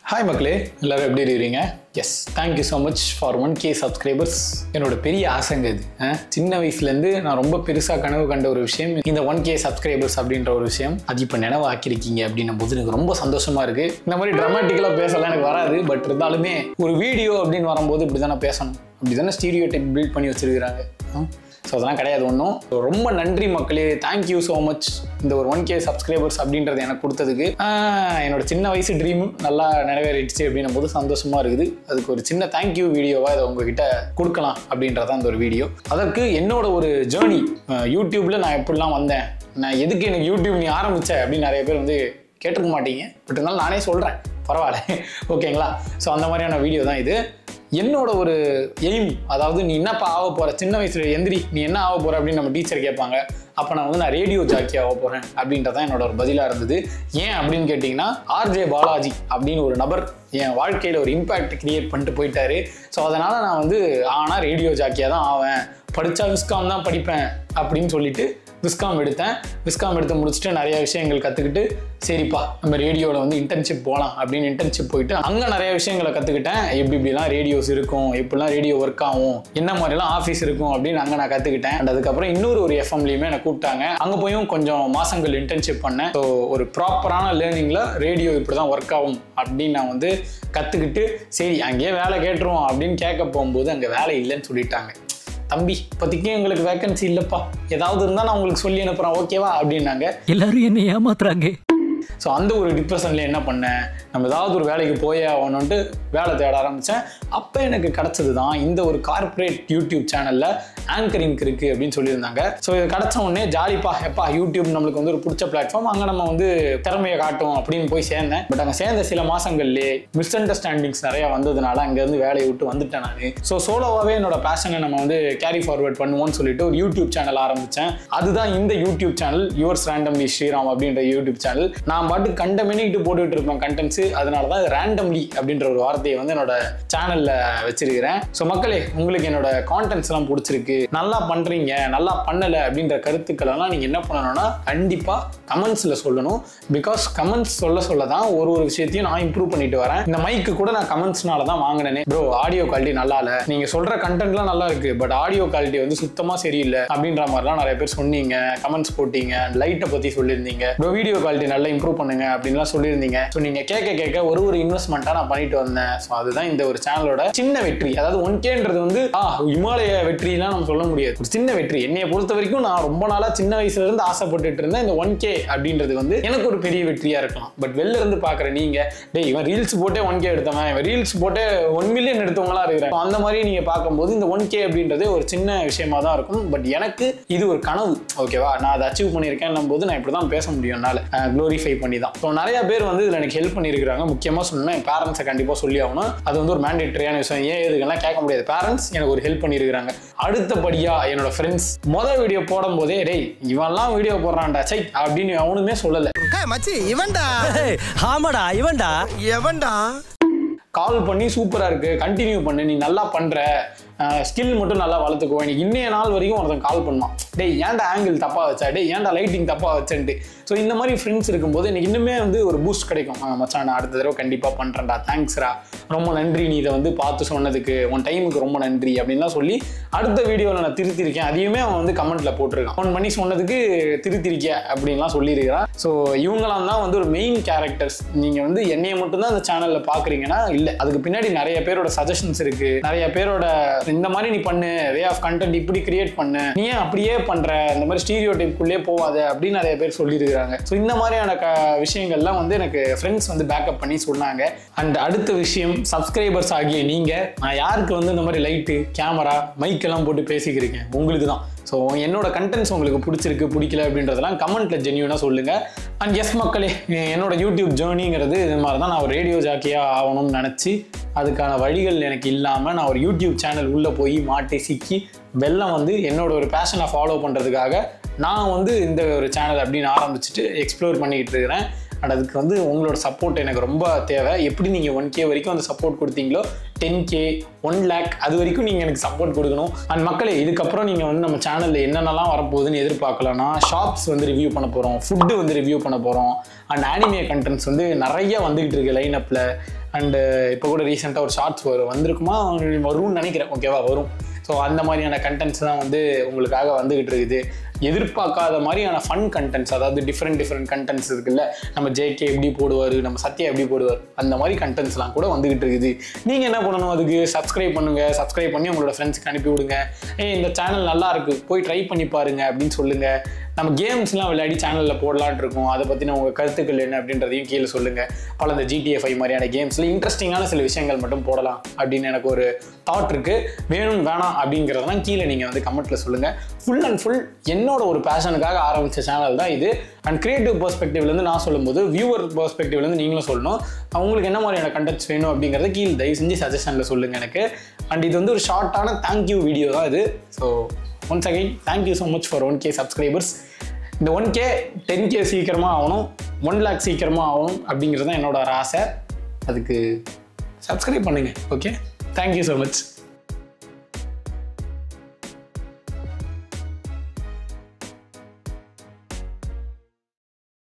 hi மக்களே எல்லாரும் எப்படி இருக்கிறீங்க yes thank you so much for one K subscribers என்னோட பெரிய ஆசைங்க இது அஹ், சின்ன வயசுலேருந்து நான் ரொம்ப பெருசாக கனவு கண்ட ஒரு விஷயம் இந்த ஒன் கே சப்ஸ்கிரைபர்ஸ் அப்படின்ற ஒரு விஷயம் அது இப்போ நினைவாக்கியிருக்கீங்க அப்படின்னும் போது எனக்கு ரொம்ப சந்தோஷமா இருக்கு இந்த மாதிரி ட்ராமாட்டிக்கலாக பேசலாம் எனக்கு வராது பட் இருந்தாலுமே ஒரு வீடியோ அப்படின்னு வரும்போது இப்படி தானே பேசணும் அப்படி தானே ஸ்டீரியோ டைப் பில்ட் பண்ணி வச்சிருக்கிறாங்க ஸோ அதெல்லாம் கிடையாது ஒன்றும் ரொம்ப நன்றி மக்களே தேங்க்யூ ஸோ மச் இந்த ஒரு ஒன் கே சப்ஸ்கிரைபர்ஸ் அப்படின்றது எனக்கு கொடுத்ததுக்கு ஆஹ், என்னோட சின்ன வயசு ட்ரீம் நல்லா நிறைவேறிடுச்சு அப்படின்னும் போது சந்தோஷமா இருக்குது அதுக்கு ஒரு சின்ன தேங்க்யூ வீடியோவாக இதை உங்ககிட்ட கொடுக்கலாம் அப்படின்றதான் இந்த ஒரு வீடியோ அதற்கு என்னோட ஒரு ஜேர்னி யூடியூப்ல நான் எப்படிலாம் வந்தேன் நான் எதுக்கு எனக்கு யூடியூப் நீ ஆரம்பிச்ச அப்படின்னு நிறைய பேர் வந்து கேட்டிருக்க மாட்டீங்க பட் இருந்தாலும் நானே சொல்கிறேன் பரவாயில்ல ஓகேங்களா ஸோ அந்த மாதிரியான வீடியோ தான் இது என்னோட ஒரு எய்ம் அதாவது நீ என்னப்பா ஆக போற சின்ன வயசுல எந்திரி நீ என்ன ஆக போற அப்படின்னு நம்ம டீச்சர் கேட்பாங்க அப்போ நான் வந்து நான் ரேடியோ ஜாக்கி ஆக போறேன் அப்படின்றதான் என்னோட ஒரு பதிலாக இருந்தது ஏன் அப்படின்னு கேட்டிங்கன்னா ஆர்ஜே பாலாஜி அப்படின்னு ஒரு நபர் என் வாழ்க்கையில் ஒரு இம்பாக்ட் கிரியேட் பண்ணிட்டு போயிட்டாரு ஸோ அதனால் நான் வந்து ஆனால் ரேடியோ ஜாக்கியாக தான் ஆவேன் படித்தா விஸ்காம் தான் படிப்பேன் அப்படின்னு சொல்லிட்டு விஸ்காம் எடுத்தேன் விஸ்காம் எடுத்து முடிச்சுட்டு நிறைய விஷயங்கள் கற்றுக்கிட்டு சரிப்பா நம்ம ரேடியோவில் வந்து இன்டர்ன்ஷிப் போகலாம் அப்படின்னு இன்டர்ன்ஷிப் போயிட்டு அங்கே நிறைய விஷயங்களை கற்றுக்கிட்டேன் எப்படி இப்படிலாம் ரேடியோஸ் இருக்கும் எப்படிலாம் ரேடியோ ஒர்க் ஆகும் என்ன மாதிரிலாம் ஆஃபீஸ் இருக்கும் அப்படின்னு அங்கே நான் கற்றுக்கிட்டேன் அண்ட் அதுக்கப்புறம் இன்னொரு ஒரு எஃப்எம்லையுமே என்னை கூப்பிட்டாங்க அங்கே போயும் கொஞ்சம் மாதங்கள் இன்டர்ன்ஷிப் பண்ணேன் ஸோ ஒரு ப்ராப்பரான லேர்னிங்கில் ரேடியோ இப்படி தான் ஒர்க் ஆகும் அப்படின்னு நான் வந்து கற்றுக்கிட்டு சரி அங்கேயே வேலை கேட்டுருவோம் அப்படின்னு கேட்க போகும்போது அங்கே வேலை இல்லைன்னு சொல்லிட்டாங்க தம்பி இப்போதைக்கு எங்களுக்கு வேகன்சி இல்லைப்பா ஏதாவது இருந்தால் நான் உங்களுக்கு சொல்லி அனுப்புகிறேன் ஓகேவா அப்படின்னாங்க எல்லாரும் என்னை ஏமாத்துறாங்க ஸோ அந்த ஒரு டிப்ரெஷனில் என்ன பண்ணேன் நம்ம ஏதாவது ஒரு வேலைக்கு போயே ஆகணுன்ட்டு வேலை தேட ஆரம்பித்தேன் அப்போ எனக்கு கிடச்சது தான் இந்த ஒரு கார்ப்பரேட் யூடியூப் சேனலில் ஆங்கரிங்க்கு இருக்குது அப்படின்னு சொல்லியிருந்தாங்க ஸோ இது கிடச்ச உடனே ஜாலிப்பா எப்பா யூடியூப் நம்மளுக்கு வந்து ஒரு பிடிச்ச பிளாட்ஃபார்ம் அங்கே நம்ம வந்து திறமையை காட்டும் அப்படின்னு போய் சேர்ந்தேன் பட் அங்கே சேர்ந்த சில மாதங்கள்லேயே மிஸ் அண்டர்ஸ்டாண்டிங்ஸ் நிறைய வந்ததுனால அங்கேருந்து வேலையை விட்டு வந்துட்டேன் நான் ஸோ சோலோவாகவே என்னோட பேஷனை நம்ம வந்து கேரி ஃபார்வர்ட் பண்ணுவோம்னு சொல்லிட்டு ஒரு யூடியூப் சேனல் ஆரம்பித்தேன் அதுதான் இந்த YouTube channel yours randomly Sriram அப்படின்ற யூடியூப் சேனல் நான் பாட்டு கண்ட மினிட்டு போட்டுட்டு இருப்பேன் கண்டென்ட்ஸ் அதனால தான் ரேண்டம்லி அப்படின்ற ஒரு வார்த்தையை வந்து என்னோட சேனல்ல வச்சிருக்கிறேன் ஸோ மக்களே உங்களுக்கு என்னோட கான்டென்ட்ஸ் எல்லாம் பிடிச்சிருக்கு நல்லா பண்றீங்க நல்லா பண்ணல அப்படின்ற கருத்துக்கள் எல்லாம் நீங்க என்ன பண்ணணும்னா கண்டிப்பா கமெண்ட்ஸ்ல சொல்லணும் பிகாஸ் கமெண்ட்ஸ் சொல்ல சொல்ல தான் ஒரு ஒரு விஷயத்தையும் நான் இம்ப்ரூவ் பண்ணிட்டு வரேன் இந்த மைக்கு கூட நான் கமெண்ட்ஸ்னால தான் வாங்கினேனே ப்ரோ ஆடியோ குவாலிட்டி நல்லா இல்ல நீங்க சொல்ற கண்டென்ட்லாம் நல்லா இருக்கு பட் ஆடியோ குவாலிட்டி வந்து சுத்தமா சரியில்லை அப்படின்ற மாதிரிலாம் நிறைய பேர் சொன்னீங்க கமெண்ட்ஸ் போட்டீங்க லைட்டை பத்தி சொல்லியிருந்தீங்க ப்ரோ வீடியோ குவாலிட்டி நல்லா இம்ப்ரூவ் பண்ணுங்க அப்படின்லாம் சொல்லியிருந்தீங்க ஸோ நீங்க கேட்க கேட்க ஒரு ஒரு இன்வெஸ்ட்மெண்ட்டா நான் பண்ணிட்டு வந்தேன் ஸோ அதுதான் இந்த ஒரு சேனலோட சின்ன வெற்றி அதாவது ஒன் கேன்றது வந்து ஆ இமாலய வெற்றிலாம் நம்ம சொல்ல முடியாது ஒரு சின்ன வெற்றி என்னைய பொறுத்த வரைக்கும் நான் ரொம்ப நாளா சின்ன வயசுல இருந்து ஆசைப்பட்டுட்டு இருந்தேன் இந்த ஒன் கே அப்படின்றது வந்து எனக்கு ஒரு பெரிய வெற்றியா இருக்கலாம் பட் வெளில இருந்து பாக்குற நீங்க டேய் இவன் ரீல்ஸ் போட்டே ஒன் கே எடுத்தவன் இவன் ரீல்ஸ் போட்டே ஒன் மில்லியன் எடுத்தவங்களா இருக்கிறாங்க So அந்த மாதிரி நீங்க பார்க்கும்போது இந்த ஒன் கே அப்படின்றது ஒரு சின்ன விஷயமா தான் இருக்கும் பட் எனக்கு இது ஒரு கனவு ஓகேவா நான் அதை அச்சீவ் பண்ணியிருக்கேன் போது நான் இப்படி தான் பேச முடியும் என்னால் க்ளோரிஃபை பண்ணி தான் ஸோ நிறைய பேர் வந்து இதில் எனக்கு ஹெல்ப் பண்ணியிருக்கிறாங்க முக்கியமாக சொன்னா என் பேரண்ட்ஸை கண்டிப்பாக சொல்லி ஆகணும் அது வந்து ஒரு மேண்டேட்டரியான விஷயம் ஏன் இதுக்கெல்லாம் கேட்க முடியாது பேரண்ட்ஸ் எனக்கு ஒரு ஹெல்ப் பண்ணியிருக்கிறாங்க அடுத்தபடியா என்னோட ஃப்ரெண்ட்ஸ் மொதல் வீடியோ போடும் போதே டேய் இவன்லாம் வீடியோ போடுறான்டா சை அப்படின்னு அவனுமே சொல்லலை ஏய் மச்சி இவன்டா ஆமாடா இவன்டா எவன்டா கால் பண்ணி சூப்பராக இருக்கு கண்டினியூ பண்ணு நீ நல்லா பண்ற ஸ்கில் மட்டும் நல்லா வளர்த்துக்கோ எனக்கு இன்னைய நாள் வரைக்கும் ஒருத்தன் கால் பண்ணான் டேய் ஏன்டா ஆங்கிள் தப்பா வச்சா டேய் ஏன்டா லைட்டிங் தப்பா வச்சேன்ட்டு ஸோ இந்த மாதிரி ஃப்ரெண்ட்ஸ் இருக்கும்போது எனக்கு இன்னுமே வந்து ஒரு பூஸ்ட் கிடைக்கும் ஆ, மச்சான் நான் அடுத்த தடவை கண்டிப்பாக பண்ணுறேன்டா தேங்க்ஸ்ரா ரொம்ப நன்றி நீ இதை வந்து பார்த்து சொன்னதுக்கு உன் டைமுக்கு ரொம்ப நன்றி அப்படின்லாம் சொல்லி அடுத்த வீடியோவில் நான் திருத்திருக்கேன் அதையுமே அவன் வந்து கமெண்ட்ல போட்டிருக்கான் ஃபோன் பண்ணி சொன்னதுக்கு திருத்திருக்க அப்படின்லாம் சொல்லியிருக்கிறான் ஸோ இவங்களாம் தான் வந்து ஒரு மெயின் கேரக்டர்ஸ் நீங்கள் வந்து என்னைய மட்டும்தான் அந்த சேனலில் பார்க்குறீங்கன்னா இல்லை அதுக்கு பின்னாடி நிறைய பேரோட சஜஷன்ஸ் இருக்கு நிறைய பேரோட இந்த மாதிரி நீ பண்ணு வே ஆஃப் கண்டென்ட் இப்படி கிரியேட் பண்ணு நீ ஏன் அப்படியே பண்ற இந்த மாதிரி ஸ்டீரியோ டைப்குள்ளே போவாத அப்படின்னு நிறைய பேர் சொல்லியிருக்கிறாங்க ஸோ இந்த மாதிரியான க விஷயங்கள்லாம் வந்து எனக்கு ஃப்ரெண்ட்ஸ் வந்து பேக்கப் பண்ணி சொன்னாங்க அண்ட் அடுத்த விஷயம் சப்ஸ்கிரைபர்ஸ் ஆகிய நீங்க நான் யாருக்கு வந்து இந்த மாதிரி லைட்டு கேமரா மைக் எல்லாம் போட்டு பேசிக்கிறீங்க உங்களுக்கு தான் ஸோ என்னோட கண்டென்ட்ஸ் உங்களுக்கு பிடிச்சிருக்கு பிடிக்கல அப்படின்றதெல்லாம் கமெண்ட்ல ஜென்யூனாக சொல்லுங்க அண்ட் எஸ் மக்களே என்னோட யூடியூப் ஜேர்னிங்கிறது இது மாதிரி தான் நான் ஒரு ரேடியோ ஜாக்கியாக ஆகணும்னு நினச்சி அதுக்கான வழிகள் எனக்கு இல்லாமல் நான் ஒரு யூடியூப் சேனல் உள்ளே போய் மாட்டி சிக்கி வெள்ளம் வந்து என்னோட ஒரு பேஷனை ஃபாலோ பண்ணுறதுக்காக நான் வந்து இந்த ஒரு சேனல் அப்படின்னு ஆரம்பிச்சுட்டு எக்ஸ்ப்ளோர் பண்ணிக்கிட்டு இருக்கிறேன் அண்ட் அதுக்கு வந்து உங்களோட சப்போர்ட் எனக்கு ரொம்ப தேவை எப்படி நீங்கள் ஒன் கே வரைக்கும் அந்த சப்போர்ட் கொடுத்தீங்களோ டென் கே ஒன் லேக் அது வரைக்கும் நீங்கள் எனக்கு சப்போர்ட் கொடுக்கணும் அண்ட் மக்களே இதுக்கப்புறம் நீங்கள் வந்து நம்ம சேனலில் என்னென்னலாம் வரப்போகுதுன்னு எதிர்பார்க்கலாம்னா ஷாப்ஸ் வந்து ரிவ்யூ பண்ண போகிறோம் ஃபுட்டு வந்து ரிவ்யூ பண்ண போகிறோம் அண்ட் ஆனிமே கண்டென்ட்ஸ் வந்து நிறைய வந்துகிட்டு இருக்கு லைனப்பில் அண்டு இப்போ கூட ரீசெண்டாக ஒரு ஷார்ட்ஸ் வரும் வந்திருக்குமா வரும்னு நினைக்கிறேன் ஓகேவா வரும் ஸோ அந்த மாதிரியான கண்டென்ட்ஸ் தான் வந்து உங்களுக்காக வந்துகிட்டு இருக்குது எதிர்பார்க்காத மாதிரியான ஃபன் கண்டென்ட்ஸ் அதாவது டிஃப்ரெண்ட் டிஃப்ரெண்ட் கண்டென்ட்ஸ் இருக்குல்ல நம்ம ஜேகே எப்படி போடுவார் நம்ம சத்யா எப்படி போடுவார் அந்த மாதிரி கண்டென்ட்ஸ்லாம் கூட வந்துகிட்டு இருக்குது நீங்கள் என்ன பண்ணணும் அதுக்கு சப்ஸ்கிரைப் பண்ணுங்க சப்ஸ்கிரைப் பண்ணி உங்களோட ஃப்ரெண்ட்ஸ்க்கு அனுப்பி விடுங்க ஏய் இந்த சேனல் நல்லா இருக்கு போய் ட்ரை பண்ணி பாருங்க அப்படின்னு சொல்லுங்க நம்ம கேம்ஸ்லாம் விளையாடி சேனலில் போடலான் இருக்கோம் அதை பற்றின உங்கள் கருத்துக்கள் என்ன அப்படின்றதையும் கீழே சொல்லுங்கள் பல இந்த ஜிடிஎஃப்ஐ மாதிரியான கேம்ஸில் இன்ட்ரெஸ்டிங்கான சில விஷயங்கள் மட்டும் போடலாம் அப்படின்னு எனக்கு ஒரு தாட் இருக்குது வேணும் வேணாம் அப்படிங்கிறதெல்லாம் கீழே நீங்கள் வந்து கமெண்ட்டில் சொல்லுங்கள் ஃபுல் அண்ட் ஃபுல் என்னோட ஒரு பேஷனுக்காக ஆரம்பித்த சேனல் தான் இது அண்ட் கிரியேட்டிவ் பெர்ஸ்பெக்டிவ்லேருந்து நான் சொல்லும்போது வியூவர் பெர்ஸ்பெக்டிவ்லேருந்து நீங்களும் சொல்லணும் உங்களுக்கு என்ன மாதிரியான கண்டென்ட்ஸ் வேணும் அப்படிங்கிறத கீழே தயவு செஞ்சு சஜஷனில் சொல்லுங்கள் எனக்கு அண்ட் இது வந்து ஒரு ஷார்ட்டான தேங்க்யூ வீடியோ தான் இது so once again thank you so much for one K subscribers இந்த ஒன் கே டென் கே சீக்கிரமாக ஆகணும் ஒன் லேக் சீக்கிரமாக ஆகணும் அப்படிங்கிறது தான் என்னோட ஒரு ஆசை அதுக்கு சப்ஸ்கிரைப் பண்ணுங்கள் ஓகே தேங்க்யூ ஸோ மச்